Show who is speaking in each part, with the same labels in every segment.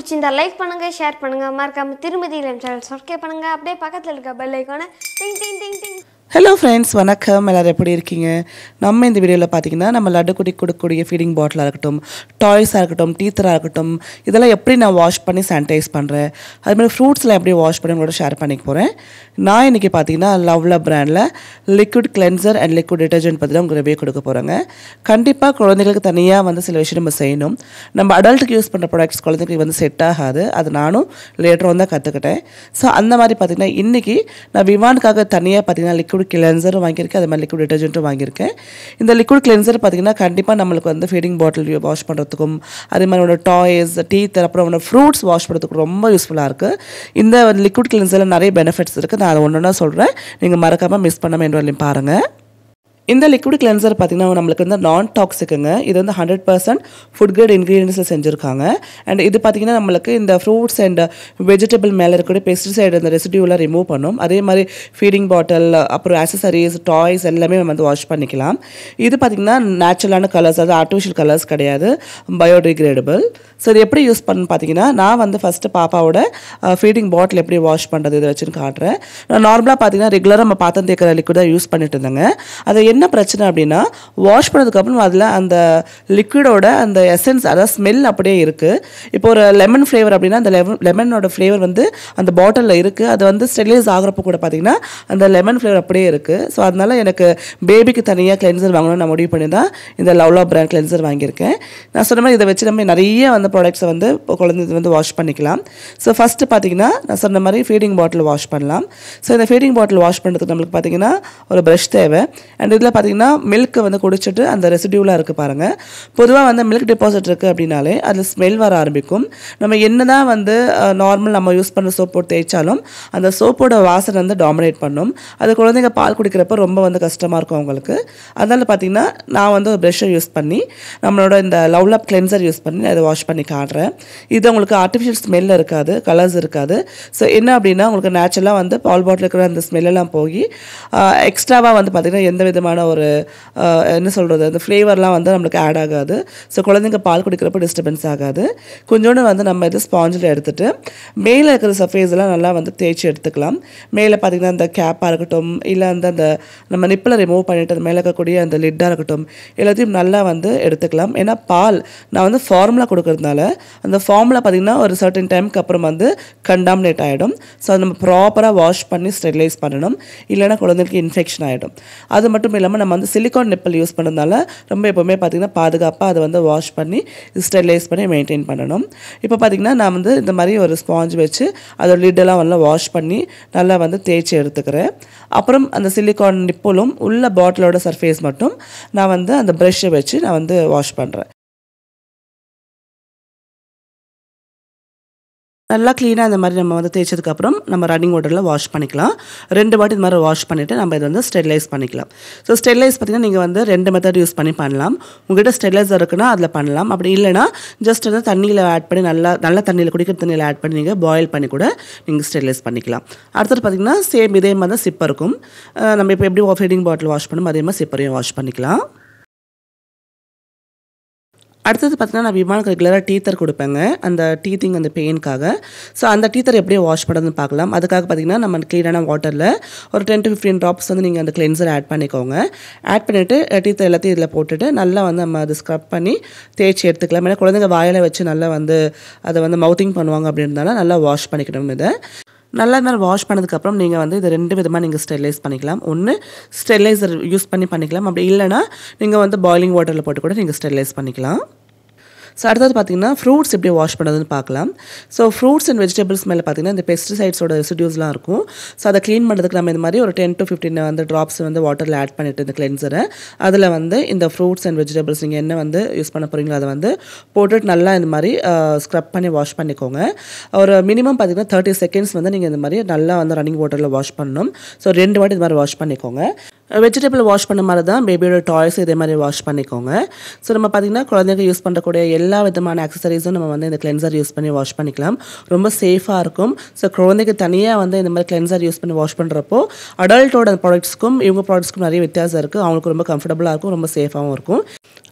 Speaker 1: பிடிச்சிருந்தா லைக் பண்ணுங்கள் ஷேர் பண்ணுங்கள் மறக்காமல் திருமதி இளம் சேனல் சப்ஸ்கிரைப் பண்ணுங்கள் அப்படியே பக்கத்தில் இருக்க பெல் ஐக்கானை டிங் டிங் டிங் டிங்
Speaker 2: ஹலோ ஃப்ரெண்ட்ஸ் வணக்கம் எல்லோரும் எப்படி இருக்கீங்க நம்ம இந்த வீடியோவில் பார்த்தீங்கன்னா நம்ம லட்டு குட்டி கொடுக்கக்கூடிய ஃபீடிங் பாட்டிலாக இருக்கட்டும் டாய்ஸாக இருக்கட்டும் டீத்தராக இருக்கட்டும் இதெல்லாம் எப்படி நான் வாஷ் பண்ணி சானிடைஸ் பண்ணுறேன் அதுமாதிரி ஃப்ரூட்ஸ்லாம் எப்படி வாஷ் பண்ணி உங்களோட ஷேர் பண்ணிக்க போகிறேன் நான் இன்றைக்கி பார்த்தீங்கன்னா லவ்ல பிராண்டில் liquid cleanser and liquid detergent பற்றி தான் உங்களுக்கு ரிவ்யூ கொடுக்க போகிறாங்க கண்டிப்பாக குழந்தைகளுக்கு தனியாக வந்து சில விஷயம் நம்ம செய்யணும் நம்ம அடல்ட்டுக்கு யூஸ் பண்ணுற ப்ராடக்ட்ஸ் குழந்தைங்களுக்கு வந்து செட் ஆகாது அது நானும் லேட்டர் தான் கற்றுக்கிட்டேன் ஸோ அந்த மாதிரி பார்த்தீங்கன்னா இன்றைக்கி நான் விவானுக்காக தனியாக பார்த்தீங்கன்னா லிக்விட் கிளென்சரும் வாங்கியிருக்கேன் அது மாதிரி லிக்விட் டிட்டர்ஜென்ட்டும் வாங்கியிருக்கேன் இந்த லிக்விட் கிளென்சர் பார்த்தீங்கன்னா கண்டிப்பாக நம்மளுக்கு வந்து ஃபீடிங் பாட்டில் வாஷ் பண்ணுறதுக்கும் அதே மாதிரி உங்களோட டாய்ஸ் டீத் அப்புறம் உங்களோட ஃப்ரூட்ஸ் வாஷ் பண்ணுறதுக்கு ரொம்ப யூஸ்ஃபுல்லாக இருக்குது இந்த லிக்விட் கிளென்சரில் நிறைய பெனிஃபிட்ஸ் இருக்குது நான் அதை ஒன்று ஒன்றா சொல்கிறேன் நீங்கள் மறக்காமல் மிஸ் பண்ணாமல் என்று வரலையும் பாருங்கள் இந்த லிக்விட் கிளென்சர் பார்த்தீங்கன்னா நம்மளுக்கு வந்து நான் டாக்ஸிக்குங்க இது வந்து ஹண்ட்ரட் பர்சன்ட் ஃபுட் கிரேட் இன்க்ரீடியன்ஸில் செஞ்சுருக்காங்க அண்ட் இது பார்த்தீங்கன்னா நம்மளுக்கு இந்த ஃப்ரூட்ஸ் அண்ட் வெஜிடபிள் மேலே இருக்கக்கூடிய பெஸ்டிசைடு அந்த ரெசிடியூலாம் ரிமூவ் பண்ணும் அதே மாதிரி ஃபீடிங் பாட்டில் அப்புறம் ஆக்சசரிஸ் டாய்ஸ் எல்லாமே நம்ம வந்து வாஷ் பண்ணிக்கலாம் இது பார்த்தீங்கன்னா நேச்சுரலான கலர்ஸ் அதாவது ஆர்டிஃபிஷியல் கலர்ஸ் கிடையாது பயோடிகிரேடபிள் ஸோ இது எப்படி யூஸ் பண்ணு பார்த்தீங்கன்னா நான் வந்து ஃபஸ்ட்டு பாப்பாவோட ஃபீடிங் பாட்டில் எப்படி வாஷ் பண்ணுறது இதை வச்சுன்னு காட்டுறேன் நான் நார்மலாக பார்த்தீங்கன்னா ரெகுலராக நம்ம பாத்திரம் தேக்கிற லிக்விட் தான் யூஸ் பண்ணிட்டு இருந்தேங்க அது என்ன பிரச்சனை அப்படின்னா வாஷ் பண்ணதுக்கப்புறம் அதில் அந்த லிக்விடோட அந்த எசன்ஸ் அதாவது ஸ்மெல் அப்படியே இருக்குது இப்போ ஒரு லெமன் ஃப்ளேவர் அப்படின்னா அந்த லெமன் லெமனோட ஃப்ளேவர் வந்து அந்த பாட்டிலில் இருக்குது அது வந்து ஸ்டெரிலைஸ் ஆகிறப்போ கூட பார்த்தீங்கன்னா அந்த லெமன் ஃப்ளேவர் அப்படியே இருக்குது ஸோ அதனால எனக்கு பேபிக்கு தனியாக கிளென்சர் வாங்கணும்னு நான் முடிவு பண்ணி தான் இந்த லவ்லா பிராண்ட் கிளென்சர் வாங்கியிருக்கேன் நான் சொன்ன மாதிரி இதை வச்சு நம்ம நிறைய வந்து ப்ராடக்ட்ஸை வந்து இப்போ குழந்தை வந்து வாஷ் பண்ணிக்கலாம் ஸோ ஃபஸ்ட்டு பார்த்தீங்கன்னா நான் சொன்ன மாதிரி ஃபீடிங் பாட்டில் வாஷ் பண்ணலாம் ஸோ இந்த ஃபீடிங் பாட்டில் வாஷ் பண்ணுறதுக்கு நம்மளுக்கு பார்த்தீங்கன்னா ஒரு ப்ரஷ் தேவை அண்ட் இதில் பார்த்தீங்கன்னா மில்க் வந்து குடிச்சிட்டு அந்த ரெசிடியூலாம் இருக்குது பாருங்கள் பொதுவாக வந்து மில்க் டெபாசிட் இருக்குது அப்படின்னாலே அதில் ஸ்மெல் வர ஆரம்பிக்கும் நம்ம என்ன தான் வந்து நார்மல் நம்ம யூஸ் பண்ணுற சோப் போட்டு தேய்ச்சாலும் அந்த சோப்போட வாசனை வந்து டாமினேட் பண்ணும் அது குழந்தைங்க பால் குடிக்கிறப்ப ரொம்ப வந்து கஷ்டமாக இருக்கும் அவங்களுக்கு அதனால் பார்த்தீங்கன்னா நான் வந்து ஒரு ப்ரெஷ்ஷை யூஸ் பண்ணி நம்மளோட இந்த லவ்லப் கிளென்சர் யூஸ் பண்ணி அதை வாஷ் பண்ணி காட்டுறேன் இது உங்களுக்கு ஆர்டிஃபிஷியல் ஸ்மெல் இருக்காது கலர்ஸ் இருக்காது ஸோ என்ன அப்படின்னா உங்களுக்கு நேச்சுரலாக வந்து பால் பாட்டில் இருக்கிற அந்த ஸ்மெல்லாம் போய் எக்ஸ்ட்ராவாக வந்து பார்த்திங்கன்னா எந்த விதமான ஒரு ஆஹ், என்ன சொல்கிறது அந்த ஃப்ளேவர்லாம் வந்து நம்மளுக்கு ஆட் ஆகாது ஸோ குழந்தைங்க பால் குடிக்கிறப்ப டிஸ்டர்பன்ஸ் ஆகாது கொஞ்சோண்டு வந்து நம்ம இது ஸ்பாஞ்சில் எடுத்துட்டு மேலே இருக்கிற surface எல்லாம் நல்லா வந்து தேய்ச்சி எடுத்துக்கலாம் மேலே பார்த்திங்கன்னா அந்த கேப்பாக இருக்கட்டும் இல்லை அந்த அந்த நம்ம நிப்பில் ரிமூவ் பண்ணிட்டு அது மேலே இருக்கக்கூடிய அந்த லிட்டாக இருக்கட்டும் எல்லாத்தையும் நல்லா வந்து எடுத்துக்கலாம் ஏன்னா பால் நான் வந்து ஃபார்முலா கொடுக்கறதுனால அந்த ஃபார்முலா பார்த்திங்கன்னா ஒரு சர்டன் டைமுக்கு அப்புறம் வந்து கண்டாமினேட் ஆகிடும் ஸோ அதை நம்ம ப்ராப்பராக வாஷ் பண்ணி ஸ்டெரிலைஸ் பண்ணணும் இல்லைன்னா குழந்தைக்கு இன்ஃபெக்ஷன் ஆகிடும் அது மட்டும் இல்லாமல் நம்ம வந்து சிலிக்கான் நிப்பிள் யூஸ் பண்ணுறதுனால ரொம்ப எப்போவுமே பார்த்திங்கன்னா பாதுகாப்பாக அதை வந்து வாஷ் பண்ணி ஸ்டெரிலைஸ் பண்ணி மெயின்டைன் பண்ணணும் இப்போ பார்த்திங்கன்னா நான் வந்து இந்த மாதிரி ஒரு ஸ்பாஞ்ச் வச்சு அதோட லிட்டெல்லாம் நல்லா வாஷ் பண்ணி நல்லா வந்து தேய்ச்சி எடுத்துக்கிறேன் அப்புறம் அந்த சிலிக்கான் நிப்பலும் உள்ள பாட்டிலோட சர்ஃபேஸ் மட்டும் நான் வந்து அந்த ப்ரெஷ்ஷை வச்சு நான் வந்து வாஷ் பண்ணுறேன் நல்லா க்ளீனாக இந்த மாதிரி நம்ம வந்து தேய்ச்சதுக்கப்புறம் நம்ம ரன்னிங் வாட்டரில் வாஷ் பண்ணிக்கலாம் ரெண்டு வாட்டி இந்த மாதிரி வாஷ் பண்ணிவிட்டு நம்ம இதை வந்து ஸ்டெரிலைஸ் பண்ணிக்கலாம் ஸோ ஸ்டெரிலைஸ் பார்த்தீங்கன்னா நீங்கள் வந்து ரெண்டு மெத்தட் யூஸ் பண்ணி பண்ணலாம் உங்கள்கிட்ட ஸ்டெரிலைசர் இருக்குன்னா அதில் பண்ணலாம் அப்படி இல்லைன்னா ஜஸ்ட் வந்து தண்ணியில் ஆட் பண்ணி நல்லா நல்ல தண்ணியில் குடிக்கிற தண்ணியில் ஆட் பண்ணி நீங்கள் பாயில் பண்ணி கூட நீங்கள் ஸ்டெரிலைஸ் பண்ணிக்கலாம் அடுத்தது பார்த்தீங்கன்னா சேம் இதே மாதிரி தான் சிப்பர் இருக்கும் அஹ் நம்ம இப்போ எப்படி ஃபீடிங் பாட்டில் வாஷ் பண்ணுமோ அதே மாதிரி சிப்பரையும் வாஷ் பண்ணிக்கலாம் அடுத்தது பார்த்தீங்கன்னா நான் விமானுக்கு ரெகுலராக டீத்தர் கொடுப்பேங்க அந்த டீத்திங் அந்த பெயினுக்காக ஸோ அந்த டீத்தர் எப்படி வாஷ் பண்ணுறதுன்னு பார்க்கலாம் அதுக்காக பார்த்தீங்கன்னா நம்ம க்ளீனான வாட்டரில் ஒரு டென் டு ஃபிஃப்டீன் ட்ராப்ஸ் வந்து நீங்கள் அந்த கிளென்சர் ஆட் பண்ணிக்கோங்க ஆட் பண்ணிவிட்டு டீத்தர் எல்லாத்தையும் இதில் போட்டுட்டு நல்லா வந்து நம்ம அது ஸ்க்ரப் பண்ணி தேய்ச்சி எடுத்துக்கலாம் ஏன்னா குழந்தைங்க வாயில் வச்சு நல்லா வந்து அதை வந்து மவுத்திங் பண்ணுவாங்க அப்படின்றதால நல்லா வாஷ் பண்ணிக்கணும் இதை நல்லா இருந்தாலும் வாஷ் பண்ணதுக்கப்புறம் நீங்கள் வந்து இது ரெண்டு விதமாக நீங்கள் ஸ்டெரிலைஸ் பண்ணிக்கலாம் ஒன்று ஸ்டெரிலைசர் யூஸ் பண்ணி பண்ணிக்கலாம் அப்படி இல்லைன்னா நீங்கள் வந்து பாயிலிங் வாட்டரில் போட்டு கூட நீங்கள் ஸ்டெரிலைஸ் பண்ணிக்கலாம் ஸோ அடுத்தது பார்த்தீங்கன்னா ஃப்ரூட்ஸ் எப்படி வாஷ் பண்ணுறதுன்னு பார்க்கலாம் ஸோ ஃப்ரூட்ஸ் அண்ட் வெஜிடபிள்ஸ் மேலே பார்த்தீங்கன்னா இந்த பெஸ்டிசைட்ஸோட ரெசிடியூஸ்லாம் இருக்கும் ஸோ அதை க்ளீன் பண்ணுறதுக்கு நம்ம இந்த மாதிரி ஒரு டென் டு ஃபிஃப்டின் வந்து ட்ராப்ஸ் வந்து வாட்டரில் ஆட் பண்ணிட்டு இந்த கிளென்சரை அதில் வந்து இந்த ஃப்ரூட்ஸ் அண்ட் வெஜிடபிள்ஸ் நீங்கள் என்ன வந்து யூஸ் பண்ண போகிறீங்களோ அதை வந்து போட்டுட்டு நல்லா இந்த மாதிரி ஸ்க்ரப் பண்ணி வாஷ் பண்ணிக்கோங்க ஒரு மினிமம் பார்த்தீங்கன்னா தேர்ட்டி செகண்ட்ஸ் வந்து நீங்கள் இந்த மாதிரி நல்லா வந்து ரன்னிங் வாட்டரில் வாஷ் பண்ணணும் ஸோ ரெண்டு வாட்டி இந்த மாதிரி வாஷ் பண்ணிக்கோங்க வெஜிடபிள் வாஷ் பண்ண மாதிரி தான் பேபியோட டாய்ஸ் இதே மாதிரி வாஷ் பண்ணிக்கோங்க ஸோ நம்ம பார்த்திங்கன்னா குழந்தைங்க யூஸ் பண்ணக்கூடிய எல்லா விதமான அக்சசரிஸும் நம்ம வந்து இந்த கிளென்சர் யூஸ் பண்ணி வாஷ் பண்ணிக்கலாம் ரொம்ப சேஃபாக இருக்கும் ஸோ குழந்தைக்கு தனியாக வந்து இந்த மாதிரி கிளென்சர் யூஸ் பண்ணி வாஷ் பண்ணுறப்போ அடல்ட்டோட ப்ராடக்ட்ஸ்க்கும் இவங்க ப்ராடக்ட்ஸ்க்கும் நிறைய வித்தியாசம் இருக்குது அவங்களுக்கு ரொம்ப கம்ஃபர்டபுளாக இருக்கும் ரொம்ப சேஃபாகவும் இருக்கும்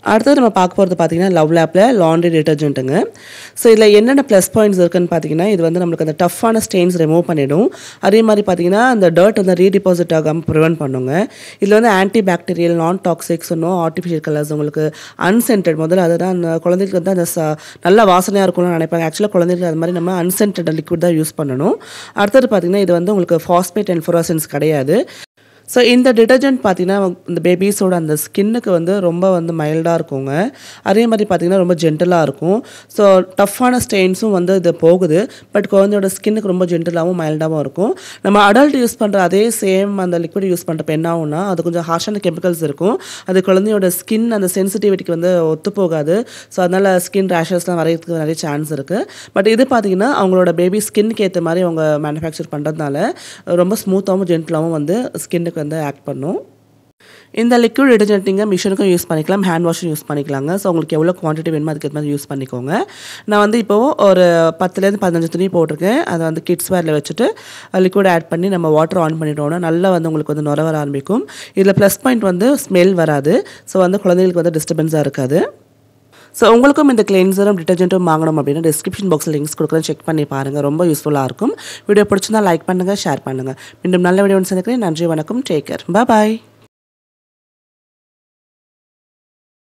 Speaker 2: அடுத்தது நம்ம பார்க்க போகிறது பார்த்தீங்கன்னா லவ் லேப்பில் லாண்ட்ரி டிட்டர்ஜென்ட்டுங்க ஸோ இதில் என்னென்ன ப்ளஸ் பாயிண்ட்ஸ் இருக்குன்னு பார்த்தீங்கன்னா இது வந்து நம்மளுக்கு அந்த டஃப்பான ஸ்டெயின்ஸ் ரிமூவ் பண்ணிடும் அதே மாதிரி பார்த்தீங்கன்னா அந்த டர்ட் வந்து ரீடிபாசிட் ஆகாமல் ப்ரிவென்ட் பண்ணுங்க இதில் வந்து ஆன்டி பாக்டீரியல் நான் டாக்ஸிக்ஸ் இன்னும் ஆர்டிஃபிஷியல் கலர்ஸ் உங்களுக்கு அன்சென்டட் முதல்ல அதுதான் அந்த குழந்தைக்கு வந்து அந்த ச நல்ல வாசனையாக இருக்கும்னு நினைப்பாங்க ஆக்சுவலாக குழந்தைக்கு அது மாதிரி நம்ம அன்சென்டட் லிக்விட் தான் யூஸ் பண்ணணும் அடுத்தது பார்த்தீங்கன்னா இது வந்து உங்களுக்கு ஃபாஸ்பேட் அண்ட் ஃப்ளோரசன்ஸ் கிடையாது ஸோ இந்த டிட்டர்ஜென்ட் பார்த்தீங்கன்னா இந்த பேபிஸோட அந்த ஸ்கின்னுக்கு வந்து ரொம்ப வந்து மைல்டாக இருக்குங்க அதே மாதிரி பார்த்தீங்கன்னா ரொம்ப ஜென்டலாக இருக்கும் ஸோ டஃப்பான ஸ்டெயின்ஸும் வந்து இது போகுது பட் குழந்தையோட ஸ்கின்னுக்கு ரொம்ப ஜென்டலாகவும் மைல்டாகவும் இருக்கும் நம்ம அடல்ட் யூஸ் பண்ணுற அதே சேம் அந்த லிக்விட் யூஸ் பண்ணுறப்ப என்ன ஆகும்னா அது கொஞ்சம் ஹார்ஷான கெமிக்கல்ஸ் இருக்கும் அது குழந்தையோட ஸ்கின் அந்த சென்சிட்டிவிட்டிக்கு வந்து ஒத்து போகாது ஸோ அதனால் ஸ்கின் ரேஷஸ்லாம் வரையறதுக்கு நிறைய சான்ஸ் இருக்குது பட் இது பார்த்தீங்கன்னா அவங்களோட பேபி ஸ்கின்னுக்கு ஏற்ற மாதிரி அவங்க மேனுஃபேக்சர் பண்ணுறதுனால ரொம்ப ஸ்மூத்தாகவும் ஜென்டலாகவும் வந்து ஸ்கின்னுக்கு வந்து ஆக்ட் பண்ணும் இந்த லிக்விட் டிடர்ஜென்ட் நீங்கள் மிஷினுக்கும் யூஸ் பண்ணிக்கலாம் ஹேண்ட் வாஷும் யூஸ் பண்ணிக்கலாங்க ஸோ உங்களுக்கு எவ்வளோ குவான்டிட்டி வேணுமோ அதுக்கு மாதிரி யூஸ் பண்ணிக்கோங்க நான் வந்து இப்போது ஒரு பத்துலேருந்து பதினஞ்சு துணி போட்டிருக்கேன் அதை வந்து கிட்ஸ் வேரில் வச்சுட்டு லிக்விட் ஆட் பண்ணி நம்ம வாட்டர் ஆன் பண்ணிட்டோம்னா நல்லா வந்து உங்களுக்கு வந்து நுர வர ஆரம்பிக்கும் இதில் ப்ளஸ் பாயிண்ட் வந்து ஸ்மெல் வராது ஸோ வந்து குழந்தைகளுக்கு வந்து டிஸ்டர்பன்ஸாக இருக்காது ஸோ உங்களுக்கும் இந்த கிளென்சரும் டிட்டர்ஜென்ட்டும் வாங்கணும் அப்படின்னா டிஸ்கிரிப்ஷன் பாக்ஸில் லிங்க்ஸ் கொடுக்குறேன் செக் பண்ணி பாருங்கள் ரொம்ப யூஸ்ஃபுல்லாக இருக்கும் வீடியோ பிடிச்சிருந்தா லைக் பண்ணுங்கள் ஷேர் பண்ணுங்கள் மீண்டும் நல்ல வீடியோ சந்திக்கிறேன் நன்றி வணக்கம் டேக் கேர் பாய்